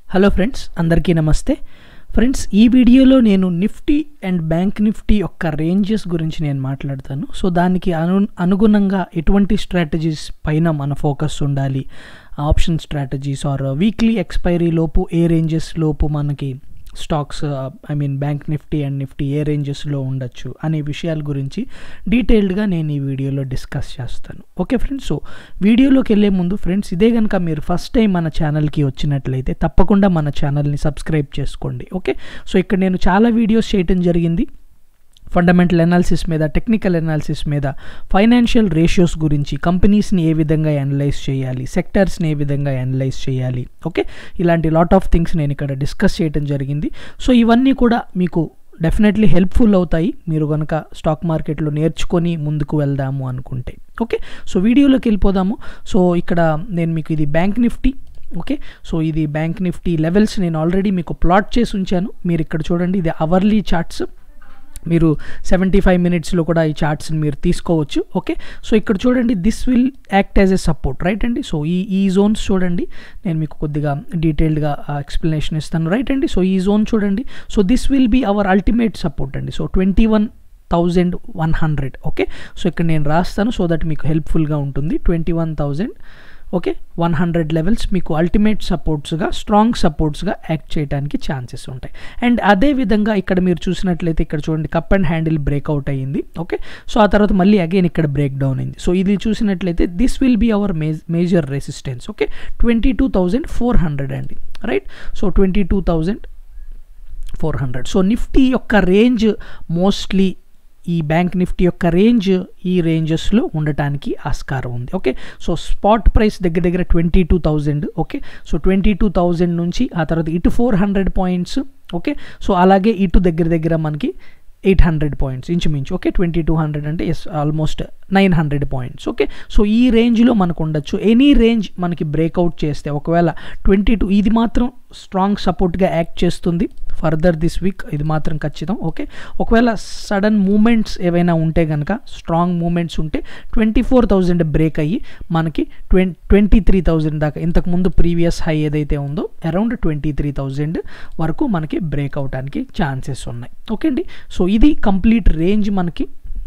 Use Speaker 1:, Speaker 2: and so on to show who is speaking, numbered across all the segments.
Speaker 1: hello friends అందరికీ నమస్తే friends ఈ వీడియోలో నేను నిఫ్టీ అండ్ బ్యాంక్ నిఫ్టీ యొక్క రేంజెస్ గురించి నేను మాట్లాడతాను సో దానికి అను అనుగుణంగా ఎటువంటి స్ట్రాటజీస్ పైన మన ఫోకస్ ఉండాలి option strategies or weekly expiry లోపు ఏ రేంజెస్ లోపు మనకి stocks I mean bank Nifty and Nifty ఏ రేంజెస్లో ఉండొచ్చు అనే విషయాల గురించి డీటెయిల్డ్గా నేను ఈ వీడియోలో డిస్కస్ చేస్తాను ఓకే ఫ్రెండ్స్ సో వీడియోలోకి వెళ్ళే ముందు ఫ్రెండ్స్ ఇదే కనుక మీరు ఫస్ట్ టైం మన ఛానల్కి వచ్చినట్లయితే తప్పకుండా మన ఛానల్ని సబ్స్క్రైబ్ చేసుకోండి ఓకే సో ఇక్కడ నేను చాలా వీడియోస్ చేయటం జరిగింది ఫండమెంటల్ అనాలిసిస్ మీద టెక్నికల్ అనాలిసిస్ మీద ఫైనాన్షియల్ రేషియోస్ గురించి కంపెనీస్ని ఏ విధంగా అనలైజ్ చేయాలి సెక్టర్స్ని ఏ విధంగా అనలైజ్ చేయాలి ఓకే ఇలాంటి లాట్ ఆఫ్ థింగ్స్ నేను ఇక్కడ డిస్కస్ చేయడం జరిగింది సో ఇవన్నీ కూడా మీకు డెఫినెట్లీ హెల్ప్ఫుల్ అవుతాయి మీరు కనుక స్టాక్ మార్కెట్లో నేర్చుకొని ముందుకు వెళ్దాము అనుకుంటే ఓకే సో వీడియోలోకి వెళ్ళిపోదాము సో ఇక్కడ నేను మీకు ఇది బ్యాంక్ నిఫ్టీ ఓకే సో ఇది బ్యాంక్ నిఫ్టీ లెవెల్స్ నేను ఆల్రెడీ మీకు ప్లాట్ చేసి ఉంచాను మీరు ఇక్కడ చూడండి ఇది అవర్లీ చార్ట్స్ మీరు సెవెంటీ ఫైవ్ మినిట్స్లో కూడా ఈ చార్ట్స్ని మీరు తీసుకోవచ్చు ఓకే సో ఇక్కడ చూడండి this will act as a support right అండి సో ఈ ఈ జోన్స్ చూడండి నేను మీకు కొద్దిగా డీటెయిల్డ్గా ఎక్స్ప్లెనేషన్ ఇస్తాను రైట్ అండి సో ఈ జోన్ చూడండి so this will be our ultimate support అండి so twenty one thousand one hundred okay so ఇక్కడ నేను రాస్తాను సో దట్ మీకు హెల్ప్ఫుల్గా ఉంటుంది twenty one thousand okay one hundred levels మీకు అల్టిమేట్ సపోర్ట్స్గా స్ట్రాంగ్ సపోర్ట్స్గా యాక్ట్ చేయడానికి ఛాన్సెస్ ఉంటాయి అండ్ అదే విధంగా ఇక్కడ మీరు చూసినట్లయితే ఇక్కడ చూడండి కప్ అండ్ హ్యాండిల్ బ్రేక్అవుట్ అయ్యింది ఓకే సో ఆ తర్వాత మళ్ళీ అగైన్ ఇక్కడ బ్రేక్ డౌన్ అయింది సో ఇది చూసినట్లయితే this will be our major resistance okay twenty two thousand four hundred అండి right so twenty two thousand four hundred so Nifty యొక్క రేంజ్ మోస్ట్లీ ఈ బ్యాంక్ నిఫ్టీ యొక్క రేంజ్ ఈ రేంజెస్లో ఉండటానికి ఆస్కారం ఉంది ఓకే సో స్పాట్ ప్రైస్ దగ్గర దగ్గర twenty two thousand okay so twenty two thousand నుంచి ఆ తర్వాత ఇటు four hundred points okay so అలాగే ఇటు దగ్గర దగ్గర మనకి ఎయిట్ హండ్రెడ్ పాయింట్స్ ఇంచుమించు ఓకే ట్వంటీ టూ హండ్రెడ్ అంటే yes almost nine hundred points okay so ఈ రేంజ్లో మనకు ఉండొచ్చు ఎనీ రేంజ్ మనకి బ్రేక్అవుట్ చేస్తే ఒకవేళ ట్వంటీ టూ ఇది మాత్రం స్ట్రాంగ్ సపోర్ట్గా యాక్ట్ చేస్తుంది ఫర్దర్ దిస్ వీక్ ఇది మాత్రం ఖచ్చితం ఓకే ఒకవేళ సడన్ మూమెంట్స్ ఏవైనా ఉంటే కనుక స్ట్రాంగ్ మూమెంట్స్ ఉంటే ట్వంటీ ఫోర్ థౌజండ్ బ్రేక్ అయ్యి మనకి ట్వం ట్వంటీ త్రీ థౌజండ్ దాకా ఇంతకుముందు ప్రీవియస్ హై ఏదైతే ఉందో అరౌండ్ ట్వంటీ త్రీ థౌజండ్ వరకు మనకి బ్రేక్ అవడానికి ఛాన్సెస్ ఉన్నాయి ఓకే అండి సో ఇది కంప్లీట్ రేంజ్ మనకి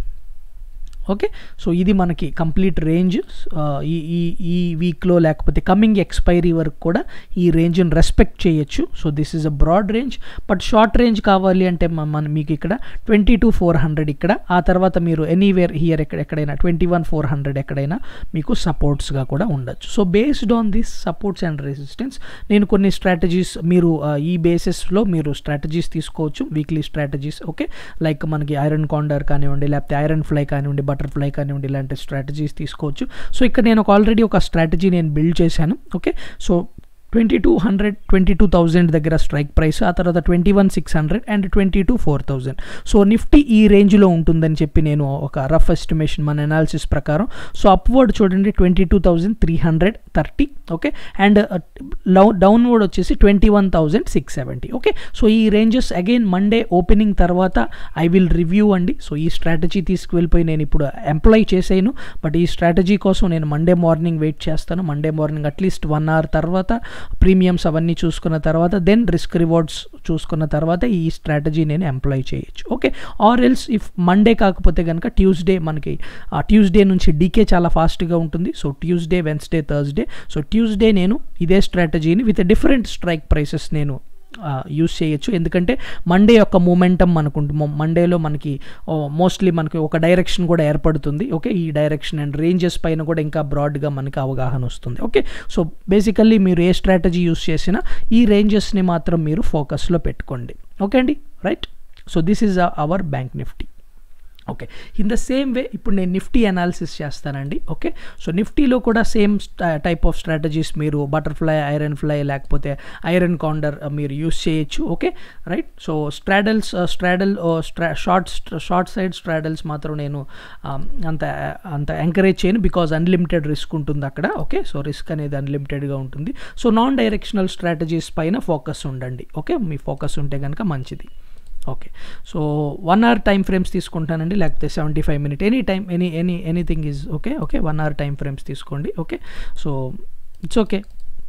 Speaker 1: ఓకే సో ఇది మనకి కంప్లీట్ రేంజ్ ఈ ఈ ఈ వీక్లో లేకపోతే కమింగ్ ఎక్స్పైరీ వరకు కూడా ఈ రేంజ్ని రెస్పెక్ట్ చేయొచ్చు so this is a broad range but short range కావాలి అంటే మన మీకు ఇక్కడ ట్వంటీ టు ఫోర్ హండ్రెడ్ ఇక్కడ ఆ తర్వాత మీరు ఎనీవేర్ హియర్ ఎక్కడ ఎక్కడైనా ట్వంటీ వన్ ఫోర్ హండ్రెడ్ ఎక్కడైనా మీకు సపోర్ట్స్గా కూడా ఉండొచ్చు so based on this supports and resistance నేను కొన్ని స్ట్రాటజీస్ మీరు ఈ బేసిస్లో మీరు స్ట్రాటజీస్ తీసుకోవచ్చు వీక్లీ స్ట్రాటజీస్ ఓకే లైక్ మనకి ఐరన్ కాండర్ కానివ్వండి లేకపోతే ఐరన్ ఫ్లై కానివ్వండి బటర్ఫ్లై కానివ్వండి ఇలాంటి స్ట్రాటజీస్ తీసుకోవచ్చు సో ఇక్కడ నేను ఒక ఆల్రెడీ ఒక స్ట్రాటజీ నేను బిల్డ్ చేశాను okay so twenty two hundred twenty two thousand దగ్గర స్ట్రైక్ ప్రైస్ ఆ తర్వాత twenty one six hundred and twenty two four thousand so Nifty ఈ రేంజ్లో ఉంటుందని చెప్పి నేను ఒక రఫ్ ఎస్టిమేషన్ మన అనాలిసిస్ ప్రకారం సో అప్వర్డ్ చూడండి twenty two thousand three hundred thirty okay and downward వచ్చేసి twenty one thousand six seventy okay so ఈ రేంజెస్ అగైన్ మండే ఓపెనింగ్ తర్వాత ఐ విల్ రివ్యూ అండి సో ఈ స్ట్రాటజీ తీసుకువెళ్ళిపోయి నేను ఇప్పుడు ఎంప్లాయ్ చేసాను బట్ ఈ స్ట్రాటజీ కోసం నేను మండే మార్నింగ్ వెయిట్ చేస్తాను Monday morning at least one hour తర్వాత ప్రీమియమ్స్ అవన్నీ చూసుకున్న తర్వాత దెన్ రిస్క్ రివార్డ్స్ చూసుకున్న తర్వాత ఈ స్ట్రాటజీ నేను ఎంప్లాయ్ చేయొచ్చు okay or else if Monday కాకపోతే కనుక ట్యూస్డే మనకి ట్యూస్డే నుంచి డీకే చాలా ఫాస్ట్గా ఉంటుంది so Tuesday Wednesday Thursday so Tuesday నేను ఇదే స్ట్రాటజీని విత్ డిఫరెంట్ స్ట్రైక్ ప్రైసెస్ నేను యూస్ చేయొచ్చు ఎందుకంటే మండే యొక్క మూమెంటం మనకుంటు మండేలో మనకి మోస్ట్లీ మనకి ఒక డైరెక్షన్ కూడా ఏర్పడుతుంది ఓకే ఈ డైరెక్షన్ అండ్ రేంజెస్ పైన కూడా ఇంకా బ్రాడ్గా మనకి అవగాహన వస్తుంది ఓకే సో బేసికల్లీ మీరు ఏ స్ట్రాటజీ యూస్ చేసినా ఈ రేంజెస్ని మాత్రం మీరు ఫోకస్లో పెట్టుకోండి ఓకే అండి right so this is our bank Nifty okay in the same way ఇప్పుడు నేను నిఫ్టీ అనాలిసిస్ చేస్తానండి ఓకే సో నిఫ్టీలో కూడా సేమ్ టైప్ ఆఫ్ స్ట్రాటజీస్ మీరు బటర్ఫ్లై ఐరన్ ఫ్లై లేకపోతే ఐరన్ కౌండర్ మీరు యూస్ చేయొచ్చు okay right so straddles straddle straddle short short side straddles మాత్రం నేను అంత అంత ఎంకరేజ్ చేయను బికాజ్ అన్లిమిటెడ్ రిస్క్ ఉంటుంది అక్కడ ఓకే సో రిస్క్ అనేది అన్లిమిటెడ్గా ఉంటుంది సో నాన్ డైరెక్షనల్ స్ట్రాటజీస్ పైన ఫోకస్ ఉండండి ఓకే మీ ఫోకస్ ఉంటే కనుక మంచిది okay so one hour time frames తీసుకుంటానండి లేకపోతే seventy five minute any time any any anything is okay okay one hour time frames తీసుకోండి okay so it's okay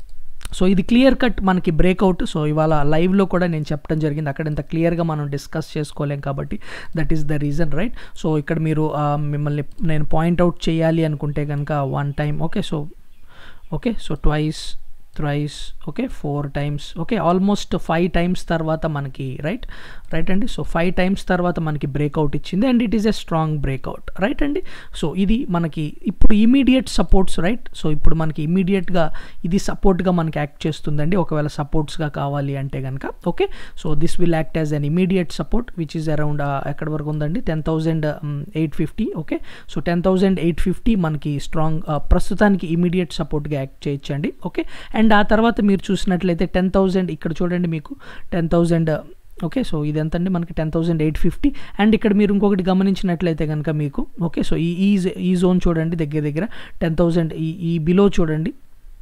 Speaker 1: so ఇది క్లియర్ కట్ మనకి బ్రేక్అవుట్ సో ఇవాళ లైవ్లో కూడా నేను చెప్పడం జరిగింది అక్కడ ఇంత క్లియర్గా మనం డిస్కస్ చేసుకోలేం కాబట్టి that is the reason right so ఇక్కడ మీరు ఆ, మిమ్మల్ని నేను పాయింట్అవుట్ చేయాలి అనుకుంటే కనుక one time okay so okay so twice thrice okay four times okay almost five times తర్వాత మనకి రైట్ రైట్ అండి సో ఫైవ్ టైమ్స్ తర్వాత మనకి బ్రేక్అవుట్ ఇచ్చింది and it is a strong breakout right అండి సో ఇది మనకి ఇప్పుడు ఇమీడియట్ సపోర్ట్స్ రైట్ సో ఇప్పుడు మనకి ఇమీడియట్గా ఇది సపోర్ట్గా మనకి యాక్ట్ చేస్తుందండి ఒకవేళ సపోర్ట్స్గా కావాలి అంటే కనుక okay so this will act as an immediate support which is around ఎక్కడి వరకు ఉందండి ten thousand eight fifty okay so ten thousand eight fifty మనకి స్ట్రాంగ్ ప్రస్తుతానికి ఇమీడియట్ సపోర్ట్గా యాక్ట్ చేయొచ్చండి ఓకే అండ్ ఆ తర్వాత మీరు చూసినట్లయితే టెన్ థౌజండ్ ఇక్కడ చూడండి మీకు టెన్ థౌజండ్ ఓకే సో ఇది ఎంత అండి మనకి ten thousand eight fifty and ఇక్కడ మీరు ఇంకొకటి గమనించినట్లయితే కనుక మీకు ఓకే సో ఈ ఈ ఈ జోన్ చూడండి దగ్గర దగ్గర టెన్ థౌసండ్ ఈ ఈ బిలో చూడండి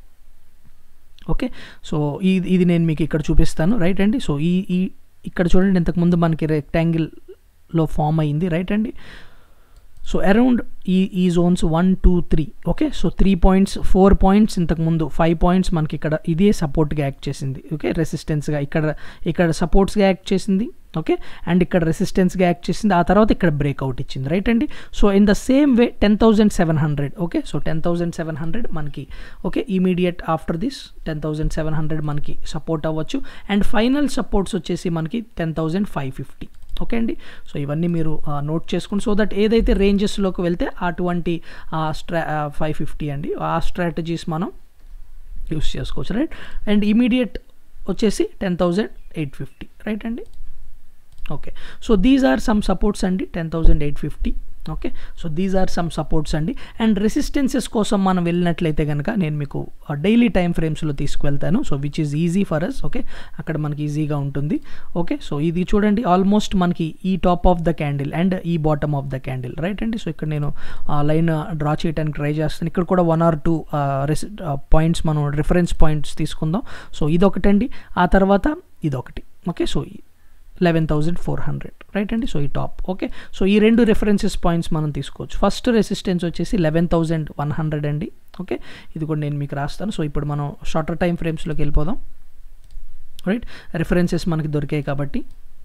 Speaker 1: ఓకే సో ఇది ఇది నేను మీకు ఇక్కడ చూపిస్తాను రైట్ అండి సో ఈ ఈ ఇక్కడ చూడండి ఇంతకుముందు మనకి రెక్టాంగిల్లో ఫామ్ అయింది రైట్ అండి సో అరౌండ్ ఈ ఈ zones one two three okay so three points four points ఇంతకుముందు ఫైవ్ పాయింట్స్ మనకి ఇక్కడ ఇదే సపోర్ట్గా యాక్ట్ చేసింది ఓకే రెసిస్టెన్స్గా ఇక్కడ ఇక్కడ సపోర్ట్స్గా యాక్ట్ చేసింది ఓకే అండ్ ఇక్కడ రెసిస్టెన్స్గా యాక్ట్ చేసింది ఆ తర్వాత ఇక్కడ బ్రేక్అవుట్ ఇచ్చింది రైట్ అండి so in the same way ten thousand seven hundred okay so ten thousand seven hundred మనకి okay immediate after this ten thousand seven hundred మనకి సపోర్ట్ అవ్వచ్చు అండ్ ఫైనల్ సపోర్ట్స్ వచ్చేసి మనకి ten thousand five fifty okay అండి so ఇవన్నీ మీరు note చేసుకుని so that ఏదైతే రేంజెస్లోకి వెళ్తే అటువంటి స్ట్రా ఫైవ్ ఫిఫ్టీ అండి ఆ స్ట్రాటజీస్ మనం యూస్ చేసుకోవచ్చు రైట్ అండ్ ఇమీడియట్ వచ్చేసి ten thousand eight fifty right అండి okay so these are some supports అండి ten thousand eight fifty okay so these are some supports అండి అండ్ రెసిస్టెన్సెస్ కోసం మనం వెళ్ళినట్లయితే కనుక నేను మీకు డైలీ టైం ఫ్రేమ్స్లో తీసుకువెళ్తాను so which is easy for us okay అక్కడ మనకి ఈజీగా ఉంటుంది ఓకే సో ఇది చూడండి ఆల్మోస్ట్ మనకి ఈ top of the candle and ఈ bottom of the candle right అండి సో ఇక్కడ నేను లైన్ డ్రా చేయడానికి ట్రై చేస్తాను ఇక్కడ కూడా వన్ ఆర్ టూ రెసి పాయింట్స్ మనం రిఫరెన్స్ పాయింట్స్ తీసుకుందాం సో ఇదొకటండి ఆ తర్వాత ఇదొకటి okay so eleven thousand four hundred right అండి సో ఈ టాప్ ఓకే సో ఈ రెండు రెఫరెన్సెస్ పాయింట్స్ మనం తీసుకోవచ్చు ఫస్ట్ రెసిస్టెన్స్ వచ్చేసి లెవెన్ థౌజండ్ వన్ హండ్రెడ్ అండి ఓకే ఇది కూడా నేను మీకు రాస్తాను సో ఇప్పుడు మనం షార్టర్ టైం ఫ్రేమ్స్లోకి వెళ్ళిపోదాం రైట్ రెఫరెన్సెస్ మనకి దొరికాయి కాబట్టి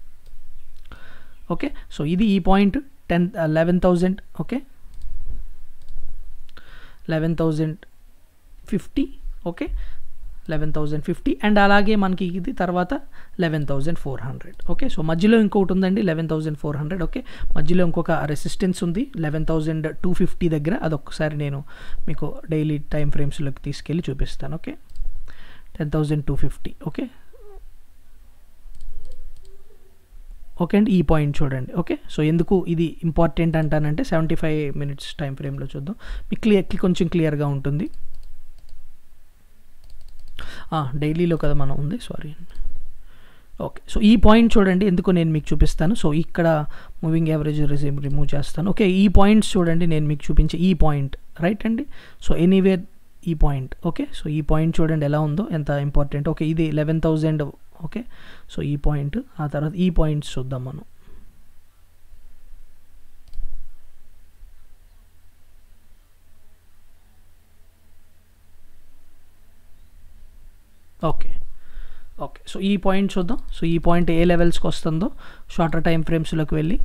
Speaker 1: ఓకే సో ఇది ఈ point ten eleven thousand okay eleven thousand fifty okay eleven thousand fifty and అలాగే మనకి ఇది తర్వాత eleven thousand four hundred okay so మధ్యలో ఇంకొకటి ఉందండి eleven thousand four hundred okay మధ్యలో ఇంకొక రెసిస్టెన్స్ ఉంది లెవెన్ థౌజండ్ టూ ఫిఫ్టీ దగ్గర అదొకసారి నేను మీకు డైలీ టైం ఫ్రేమ్స్లోకి తీసుకెళ్ళి చూపిస్తాను okay ten thousand two fifty okay okay అండి ఈ పాయింట్ చూడండి ఓకే సో ఎందుకు ఇది ఇంపార్టెంట్ అంటానంటే సెవెంటీ ఫైవ్ మినిట్స్ టైం ఫ్రేమ్లో చూద్దాం మీకు క్లియర్ కొంచెం క్లియర్గా ఉంటుంది డైలీలో కదా మనం ఉంది సారీ ఓకే సో ఈ పాయింట్ చూడండి ఎందుకు నేను మీకు చూపిస్తాను సో ఇక్కడ మూవింగ్ యావరేజ్ రిజీమ్ రిమూవ్ చేస్తాను ఓకే ఈ పాయింట్స్ చూడండి నేను మీకు చూపించే ఈ పాయింట్ రైట్ అండి సో ఎనీవేర్ ఈ పాయింట్ ఓకే సో ఈ పాయింట్ చూడండి ఎలా ఉందో ఎంత ఇంపార్టెంట్ ఓకే ఇది లెవెన్ థౌజండ్ ఓకే సో ఈ పాయింట్ ఆ తర్వాత ఈ పాయింట్స్ చూద్దాం మనం ఓకే ఓకే సో ఈ పాయింట్ చూద్దాం సో ఈ పాయింట్ ఏ లెవెల్స్కి వస్తుందో షార్టర్ టైం ఫ్రేమ్స్లోకి వెళ్ళి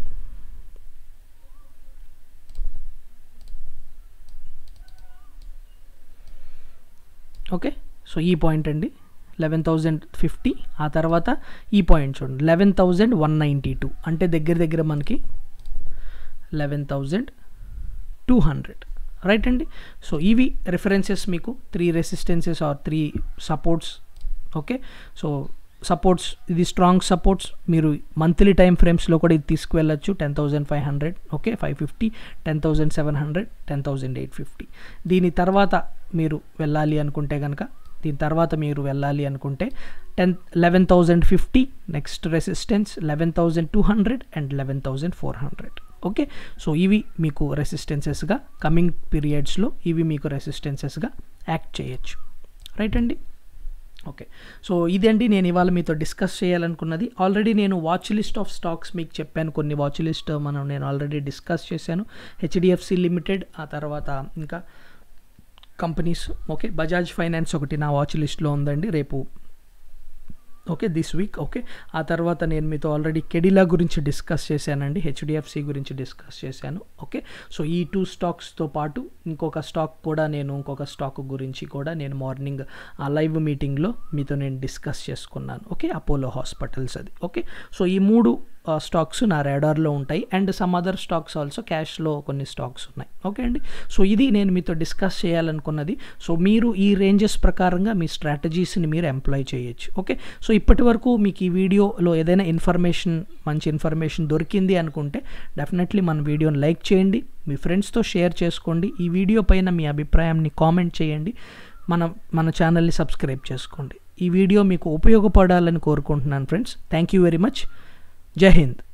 Speaker 1: ఓకే సో ఈ పాయింట్ అండి లెవెన్ థౌజండ్ ఫిఫ్టీ ఆ తర్వాత ఈ పాయింట్ చూడండి eleven thousand one ninety two అంటే దగ్గర దగ్గర మనకి eleven thousand two hundred right అండి సో ఇవి రిఫరెన్సెస్ మీకు three resistances or three supports okay so supports ఇది స్ట్రాంగ్ సపోర్ట్స్ మీరు మంత్లీ టైం ఫ్రేమ్స్లో కూడా ఇది తీసుకువెళ్ళచ్చు ten thousand five hundred okay five fifty ten thousand seven hundred ten thousand eight fifty దీని తర్వాత మీరు వెళ్ళాలి అనుకుంటే కనుక దీని తర్వాత మీరు వెళ్ళాలి అనుకుంటే ten eleven thousand fifty next resistance eleven thousand two hundred and eleven thousand four hundred okay so ఇవి మీకు రెసిస్టెన్సెస్గా కమింగ్ పీరియడ్స్లో ఇవి మీకు రెసిస్టెన్సెస్గా యాక్ట్ చేయొచ్చు రైట్ అండి ఓకే సో ఇదండి నేను ఇవాళ మీతో డిస్కస్ చేయాలనుకున్నది ఆల్రెడీ నేను వాచ్ లిస్ట్ ఆఫ్ స్టాక్స్ మీకు చెప్పాను కొన్ని వాచ్ లిస్ట్ మనం నేను ఆల్రెడీ డిస్కస్ చేశాను హెచ్డిఎఫ్సి లిమిటెడ్ ఆ తర్వాత ఇంకా కంపెనీస్ ఓకే బజాజ్ ఫైనాన్స్ ఒకటి నా వాచ్ లిస్ట్లో ఉందండి రేపు ఓకే దిస్ వీక్ ఓకే ఆ తర్వాత నేను మీతో ఆల్రెడీ కెడిలా గురించి డిస్కస్ చేశానండి హెచ్డిఎఫ్సి గురించి డిస్కస్ చేశాను ఓకే సో ఈ టూ స్టాక్స్తో పాటు ఇంకొక స్టాక్ కూడా నేను ఇంకొక స్టాక్ గురించి కూడా నేను మార్నింగ్ ఆ లైవ్ మీటింగ్లో మీతో నేను డిస్కస్ చేసుకున్నాను ఓకే అపోలో హాస్పిటల్స్ అది ఓకే సో ఈ మూడు స్టాక్స్ నా రేడార్లో ఉంటాయి and some other stocks also క్యాష్లో కొన్ని స్టాక్స్ ఉన్నాయి ఓకే అండి సో ఇది నేను మీతో డిస్కస్ చేయాలనుకున్నది సో మీరు ఈ రేంజెస్ ప్రకారంగా మీ స్ట్రాటజీస్ని మీరు ఎంప్లాయ్ చేయొచ్చు ఓకే సో ఇప్పటి వరకు మీకు ఈ వీడియోలో ఏదైనా ఇన్ఫర్మేషన్ మంచి ఇన్ఫర్మేషన్ దొరికింది అనుకుంటే డెఫినెట్లీ మన వీడియోని లైక్ చేయండి మీ ఫ్రెండ్స్తో షేర్ చేసుకోండి ఈ వీడియో పైన మీ అభిప్రాయాన్ని కామెంట్ చేయండి మన మన ఛానల్ని సబ్స్క్రైబ్ చేసుకోండి ఈ వీడియో మీకు ఉపయోగపడాలని కోరుకుంటున్నాను friends thank you very much Jai Hind